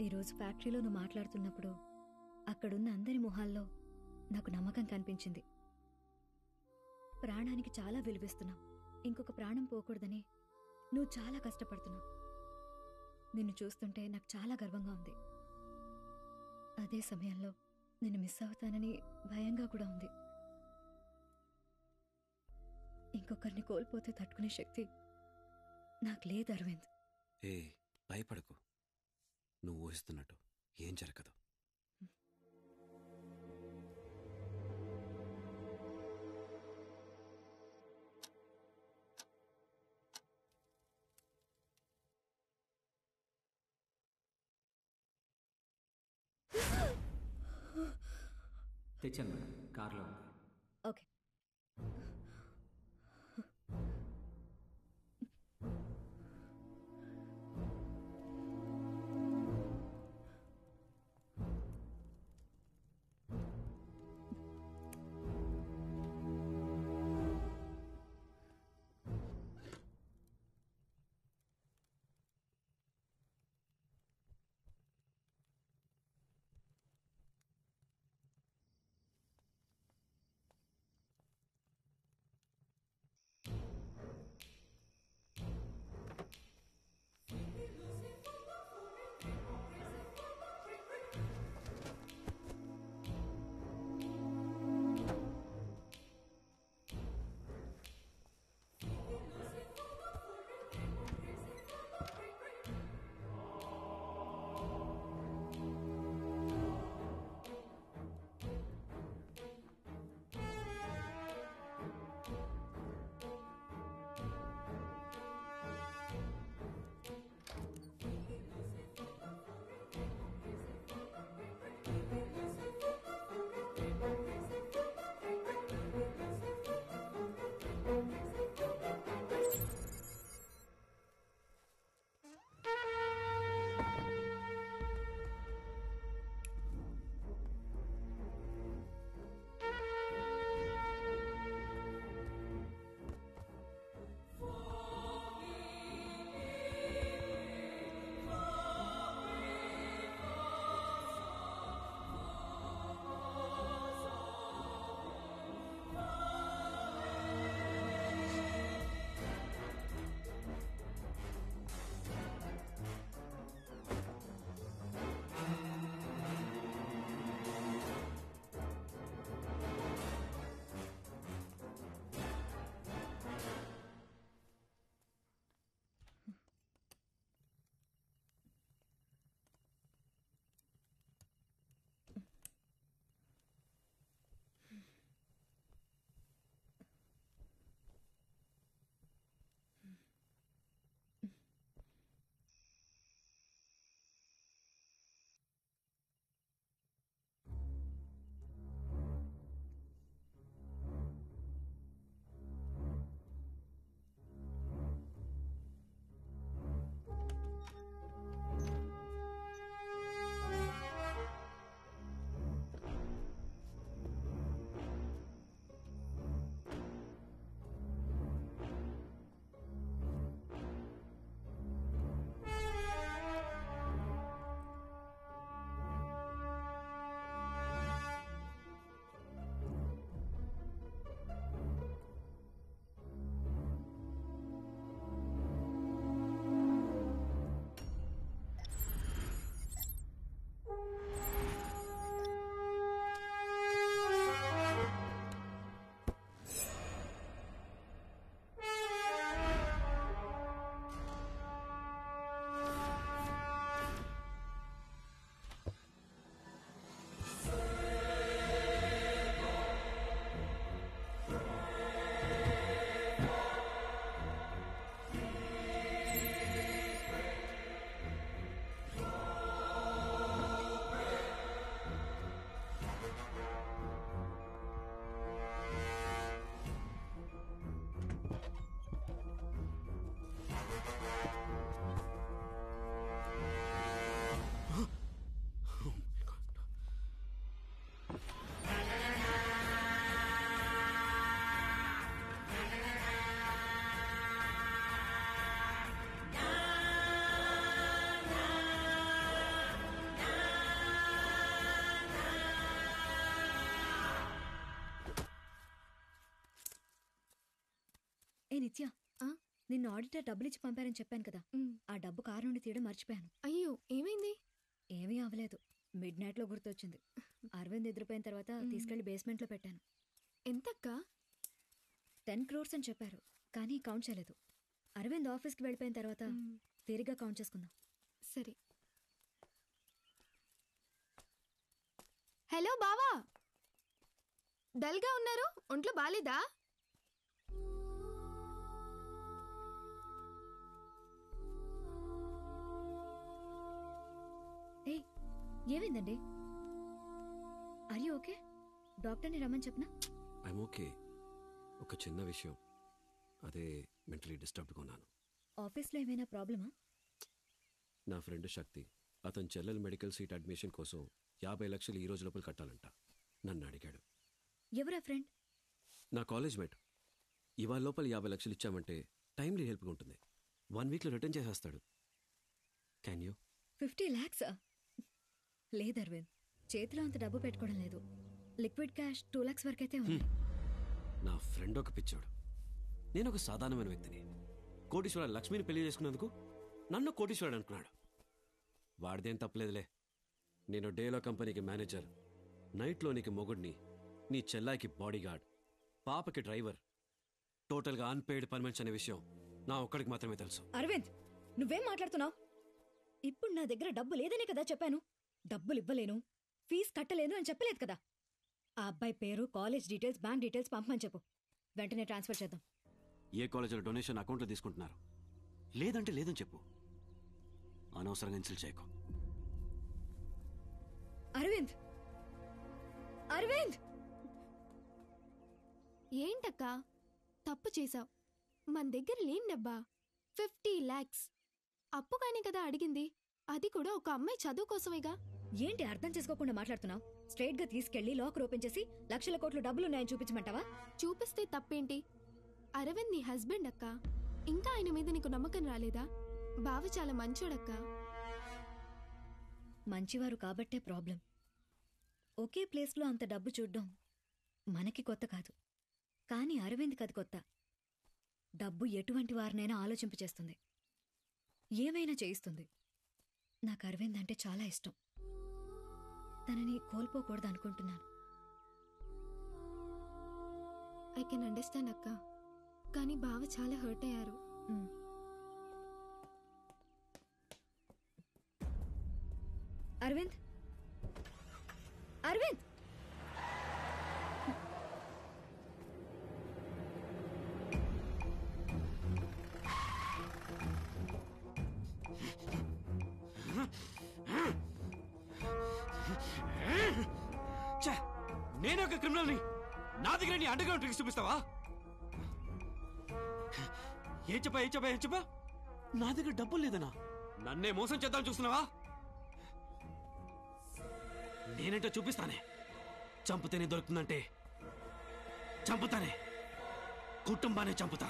ఈరోజు ఫ్యాక్టరీలో నువ్వు మాట్లాడుతున్నప్పుడు అక్కడున్న అందరి మొహాల్లో నాకు నమ్మకం కనిపించింది ప్రాణానికి చాలా విలువిస్తున్నావు ఇంకొక ప్రాణం పోకూడదని నువ్వు చాలా కష్టపడుతున్నావు నిన్ను చూస్తుంటే నాకు చాలా గర్వంగా ఉంది అదే సమయంలో నిన్ను మిస్ అవుతానని భయంగా కూడా ఉంది ఇంకొకరిని కోల్పోతే తట్టుకునే శక్తి నాకు లేదు అరవింద్ ఏ భయపడకు నువ్వు ఊహిస్తున్నట్టు ఏం జరగదు తెచ్చాను మేడం కార్లో ఉంది ఓకే ఏ నిత్య ఆ? నిన్ను ఆడిటర్ డబ్బులు ఇచ్చి పంపారని చెప్పాను కదా ఉమ్, ఆ డబ్బు కారు నుండి తీయడం మర్చిపోయాను అయ్యో ఏమైంది ఏమీ అవ్వలేదు మిడ్ నైట్ లో గుర్తొచ్చింది అరవింద్ నిద్రపోయిన తర్వాత మ్. తీసుకెళ్లి బేస్మెంట్ లో పెట్టాను ఎంతక్క టెన్ క్రోర్స్ అని చెప్పారు కానీ కౌంట్ చేయలేదు అరవింద్ ఆఫీస్కి వెళ్ళిపోయిన తర్వాత ఉమ్, తీరిగ్గా కౌంట్ చేసుకుందాం సరే హలో బావా డల్గా ఉన్నారు ఒంట్లో బాలేదా ఏయ్ ఏమైందండి అరే ఓకే డాక్టర్ని రమ్మని చెప్పనా ఐమ్ ఓకే ఒక చిన్న విషయం అదే మెంటలీ డిస్టర్బ్డ్గా ఉన్నాను ఆఫీస్లో ఏమైనా ప్రాబ్లమా నా ఫ్రెండ్ శక్తి అతని చెల్లెల మెడికల్ సీట్ అడ్మిషన్ కోసం యాభై లక్షలు ఈ రోజు లోపల కట్టాలంట నన్ను అడిగాడు ఎవరా ఫ్రెండ్ నా కాలేజ్ మేట్ ఇవాళ లోపల యాభై లక్షలు ఇచ్చామంటే టైంలీ హెల్ప్గా ఉంటుంది వన్ వీక్లో రిటర్న్ చేసేస్తాడు క్యాన్ యూ ఫిఫ్టీ ల్యాక్సా లేదు అరవింద్ చేతిలో అంత డబ్బు పెట్టుకోవడం లేదు లిక్విడ్ క్యాష్ టూ ల్యాక్స్ వరకైతే ఉంది నా ఫ్రెండ్ ఒక పిచ్చాడు నేను ఒక సాధారణమైన వ్యక్తిని కోటీశ్వర లక్ష్మిని పెళ్లి చేసుకున్నందుకు నన్ను కోటీశ్వరుడు అనుకున్నాడు వాడిదేం తప్పలేదులే నేను డేలో కంపెనీకి మేనేజర్ నైట్లో నీకు మొగుడిని నీ చెల్లాయికి బాడీగార్డ్ పాపకి డ్రైవర్ టోటల్గా అన్పెయిడ్ పర్మనెంట్స్ అనే విషయం నా ఒక్కడికి మాత్రమే తెలుసు అరవింద్ నువ్వేం మాట్లాడుతున్నావు ఇప్పుడు నా దగ్గర డబ్బు లేదనే కదా చెప్పాను డబ్బులు ఇవ్వలేను ఫీజు కట్టలేను అని చెప్పలేదు కదా ఆ అబ్బాయి పేరు కాలేజ్ డీటెయిల్స్ బ్యాంక్ డీటెయిల్స్ పంపమని చెప్పు వెంటనే ట్రాన్స్ఫర్ చేద్దాం ఏ కాలేజీలో డొనేషన్ అకౌంట్లో తీసుకుంటున్నారు లేదంటే లేదని చెప్పు అనవసరంగా ఇన్సల్ట్ చేయకు అరవింద్ అరవింద్ ఏంటక్క తప్పు చేశావు మన దగ్గర లేని డబ్బా ఫిఫ్టీ ల్యాక్స్ అప్పుగానే కదా అడిగింది అది కూడా ఒక అమ్మాయి చదువు కోసమేగా ఏంటి అర్థం చేసుకోకుండా మాట్లాడుతున్నావు స్ట్రైట్ గా తీసుకెళ్లి లాకర్ ఓపెన్ చేసి లక్షల కోట్లు డబ్బులున్నాయని చూపించమంటావా చూపిస్తే తప్పేంటి అరవింద్ నీ హస్బెండ్ అక్క ఇంకా ఆయన మీద నీకు నమ్మకం రాలేదా బావ చాలా మంచోడక్క మంచివారు కాబట్టే ప్రాబ్లం ఒకే ప్లేస్లో అంత డబ్బు చూడ్డం మనకి కొత్త కాదు కానీ అరవింద్కి అది కొత్త డబ్బు ఎటువంటి వారినైనా ఆలోచింపచేస్తుంది ఏమైనా చేయిస్తుంది నాకు అరవింద్ అంటే చాలా ఇష్టం తనని కోల్పోకూడదు అనుకుంటున్నాను ఐ కెన్ అండర్స్టాండ్ అక్క కానీ బావ చాలా హర్ట్ అయ్యారు ఉమ్. అరవింద్ అరవింద్ ఛే! నేనే ఒక క్రిమినల్ని నా దగ్గర నీ అండర్గ్రౌండ్ ట్రిక్స్ చూపిస్తావా ఏం చెప్పా ఏం చెప్పా ఏం చెప్పా నా దగ్గర డబ్బులు లేదనా నన్నే మోసం చేద్దాం చూస్తున్నావా నేనేంటో చూపిస్తానే చంపితేనే దొరుకుతుందంటే చంపుతానే కుటుంబాన్ని చంపుతా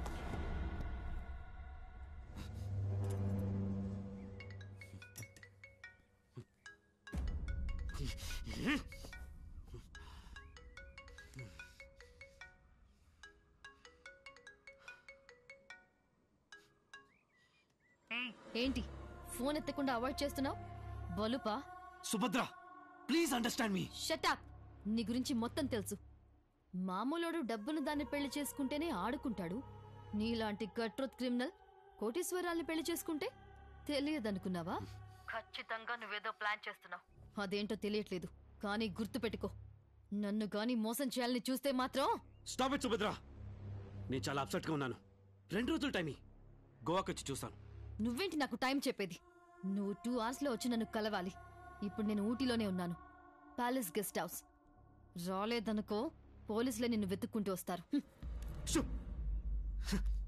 ఏంటి ఫోన్ ఎత్తకుండా అవాయిడ్ చేస్తున్నావు బలుపా Subhadra please understand me shut up నీ గురించి మొత్తం తెలుసు మామూలోడు డబ్బును దాన్ని పెళ్లి చేసుకుంటేనే ఆడుకుంటాడు నీలాంటి కట్రోత్ క్రిమినల్ కోటీశ్వరాల్ని పెళ్లి చేసుకుంటే తెలియదనుకున్నావా ఖచ్చితంగా నువ్వేదో ప్లాన్ చేస్తున్నావు అదేంటో తెలియట్లేదు కానీ గుర్తుపెట్టుకో నన్ను గాని మోసం చేయాలని చూస్తే మాత్రం స్టాప్ ఇట్ సుభద్ర నేను చాలా అప్సెట్ గా ఉన్నాను రెండు రోజులు టైం ఇయ్యి. గోవాకి వచ్చి చూస్తాను నువ్వేంటి నాకు టైం చెప్పేది నువ్వు టూ అవర్స్లో వచ్చి నన్ను కలవాలి ఇప్పుడు నేను ఊటీలోనే ఉన్నాను ప్యాలెస్ గెస్ట్ హౌస్ రాలేదనుకో పోలీసులే నిన్ను వెతుక్కుంటూ వస్తారు హ్మ్. షూ